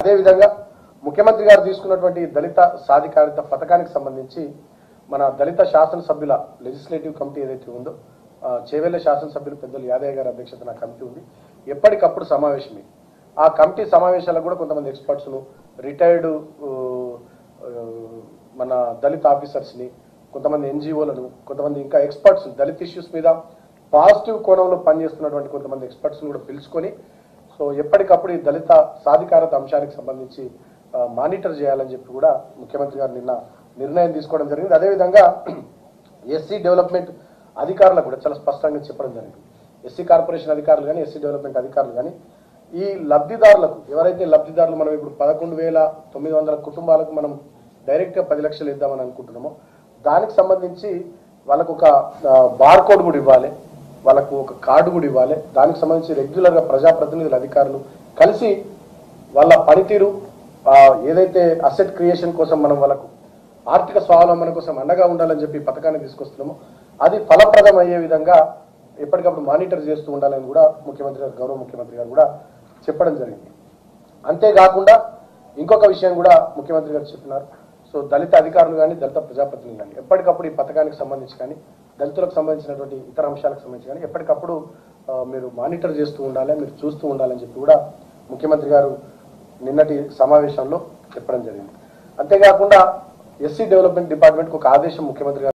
అదేవిధంగా ముఖ్యమంత్రి గారు తీసుకున్నటువంటి దళిత సాధికారిత పథకానికి సంబంధించి మన దళిత శాసనసభ్యుల లెజిస్లేటివ్ కమిటీ ఏదైతే ఉందో ఆ, చేవెళ్ళ శాసనసభ్యులు పెద్దలు యాదయ్య గారి అధ్యక్షతన కమిటీ ఉంది ఎప్పటికప్పుడు సమావేశమే ఆ కమిటీ సమావేశాలకు కూడా కొంతమంది ఎక్స్పర్ట్స్ను రిటైర్డ్ మన దళిత ఆఫీసర్స్ని కొంతమంది ఎన్జిఓలను కొంతమంది ఇంకా ఎక్స్పర్ట్స్ దళిత ఇష్యూస్ మీద పాజిటివ్ కోణంలో పనిచేస్తున్నటువంటి కొంతమంది ఎక్స్పర్ట్స్ని కూడా పిలుచుకొని సో ఎప్పటికప్పుడు ఈ దళిత సాధికారత అంశానికి సంబంధించి ఆ, మానిటర్ చేయాలని చెప్పి కూడా ముఖ్యమంత్రి గారు నిన్న నిర్ణయం తీసుకోవడం జరిగింది అదేవిధంగా ఎస్సీ డెవలప్మెంట్ అధికారులకు కూడా చాలా స్పష్టంగా చెప్పడం జరిగింది ఎస్సీ కార్పొరేషన్ అధికారులు కానీ ఎస్సీ డెవలప్మెంట్ అధికారులు కానీ ఈ లబ్ధిదారులకు ఎవరైతే లబ్ధిదారులు మనం ఇప్పుడు పదకొండు వేల తొమ్మిది వందల కుటుంబాలకు మనం డైరెక్ట్గా పది లక్షలు ఇద్దామని అనుకుంటున్నామో దానికి సంబంధించి వాళ్ళకు ఒక బార్ కోడ్ కూడా ఇవ్వాలి వాళ్ళకు ఒక కార్డు కూడా ఇవ్వాలి దానికి సంబంధించి రెగ్యులర్గా ప్రజాప్రతినిధులు అధికారులు కలిసి వాళ్ళ పనితీరు ఆ, ఏదైతే అసెట్ క్రియేషన్ కోసం మనం వాళ్ళకు ఆర్థిక స్వావలంబన కోసం అండగా ఉండాలని చెప్పి ఈ పథకాన్ని తీసుకొస్తున్నామో అది ఫలప్రదం అయ్యే విధంగా ఎప్పటికప్పుడు మానిటర్ చేస్తూ ఉండాలని కూడా ముఖ్యమంత్రి గారు గౌరవ ముఖ్యమంత్రి గారు కూడా చెప్పడం జరిగింది అంతేకాకుండా ఇంకొక విషయం కూడా ముఖ్యమంత్రి గారు చెప్పినారు సో దళిత అధికారులు కానీ దళిత ప్రజాప్రతినిధులు కానీ ఎప్పటికప్పుడు ఈ పథకానికి సంబంధించి కానీ దళితులకు సంబంధించినటువంటి ఇతర అంశాలకు సంబంధించి కానీ ఎప్పటికప్పుడు ఆ, మీరు మానిటర్ చేస్తూ ఉండాలి మీరు చూస్తూ ఉండాలని చెప్పి కూడా ముఖ్యమంత్రి గారు నిన్నటి సమావేశంలో చెప్పడం జరిగింది అంతేకాకుండా ఎస్సీ డెవలప్మెంట్ డిపార్ట్మెంట్కి ఒక ఆదేశం ముఖ్యమంత్రి గారు